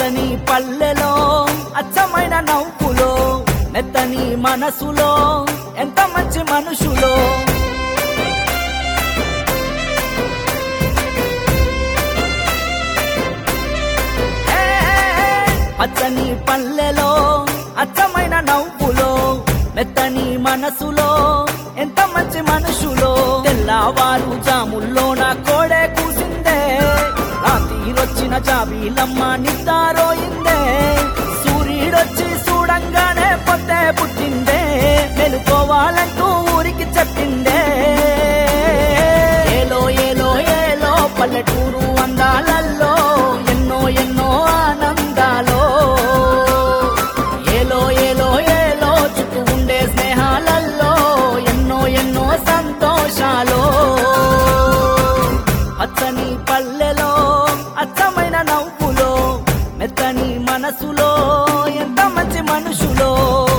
పచ్చని పల్లెలో అచ్చమైన నవ్వులో మెత్తని మనసులో ఎంత మంచి మనుషులో ఏ, పచ్చని పల్లెలో అచ్చమైన నవ్వులో మెత్తని మనసులో ఎంత మంచి మనుషులో తెల్లవారు జాముల్లోన కోడే కూసిందే రాత్రిరొచ్చిన జాబీలమ్మ నిద్దారోయిందే సూర్యుడొచ్చి చూడంగానే పొద్దే పుట్టిందే మెలుకోవాలంటూ ఊరికి చెప్పిందే ఏలో ఏలో ఏలో పల్లెటూరు అందాలల్లో ఎన్నో ఎన్నో ఆనందాలో ఏలో ఏలో ఏలో చుట్టూ ఉండే స్నేహాలల్లో ఎన్నో ఎన్నో సంతోషాలు పచ్చని పల్లెలో అచ్చమైన నవ్వులో మెత్తని మనసులో ఎంత మంచి మనుషులో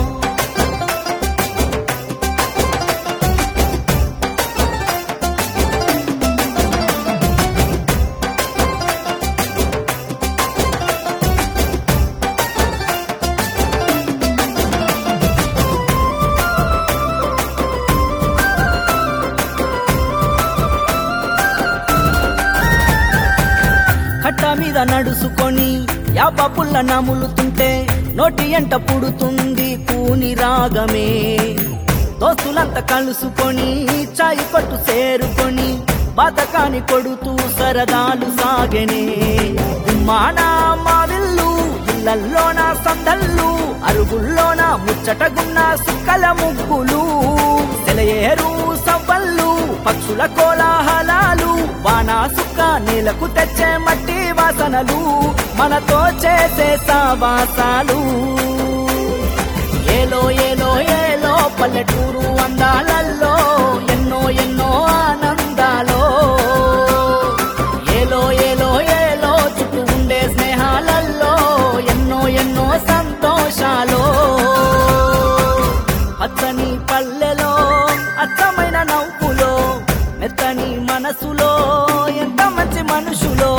కట్ట మీద నడుసుకొని యాప పుల్ల నములుతుంటే నోటి ఎంట పుడుతుంది కూని రాగమే దోస్తులంతా కలుసుకొని చాయి కొట్టు చేరుకొని బతకాని కొడుతూ సరదాలు సాగెనే ఉమ్మానా మావిల్లు ఇళ్ళల్లోన సందల్లు అరుగుల్లోన ముచ్చటగున్న సుక్కల ముగ్గులు సెలయేరు సవ్వళ్ళు పక్షుల కోలాహలాలు వానా సుక్క నేలకు తెచ్చే మట్టి వాసనలు మనతో చేసే సావాసాలు ఏలో ఏలో ఏలో పల్లెటూరు అందాలల్లో ఎన్నో ఎన్నో ఆనందాలో ఏలో ఏలో ఏలో చుట్టూ ఉండే స్నేహాలల్లో ఎన్నో ఎన్నో సంతోషాలు పచ్చని పల్లెలో అచ్చమైన నవ్వులో మెత్తని మనసులో ఎంత మంచి మనుషులో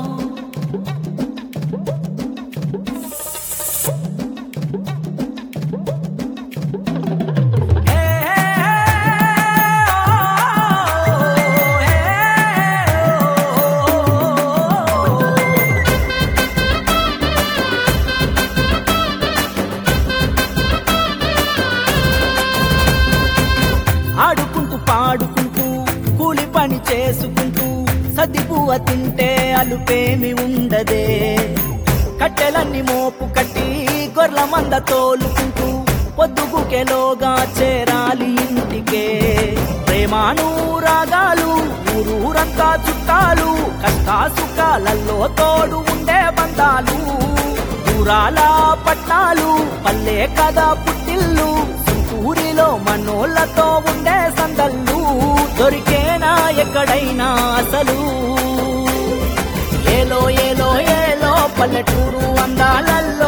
ఆడుకుంటూ పాడుకుంటూ కూలి పని చేసుకుంటూ సద్దిపువ్వ తింటే అలుపేమి ఉండదే కట్టెలన్నీ మోపు కట్టి గొర్రెల మంద తోలుకుంటూ పొద్దుగుకెలోగా చేరాలి ఇంటికే ప్రేమానురాగాలు ఊరూరంతా చుట్టాలు కష్టా సుఖాలలో తోడు ఉండే బంధాలు దూరాల పట్నాలు పల్లె కదా పుట్టిల్లు ఊరిలో మనోళ్ళతో ఉండే సందల్లు దొరికేనా ఎక్కడైనా అసలు ఏలో ఏలో ఏలో పల్లెటూరు అందాలల్లో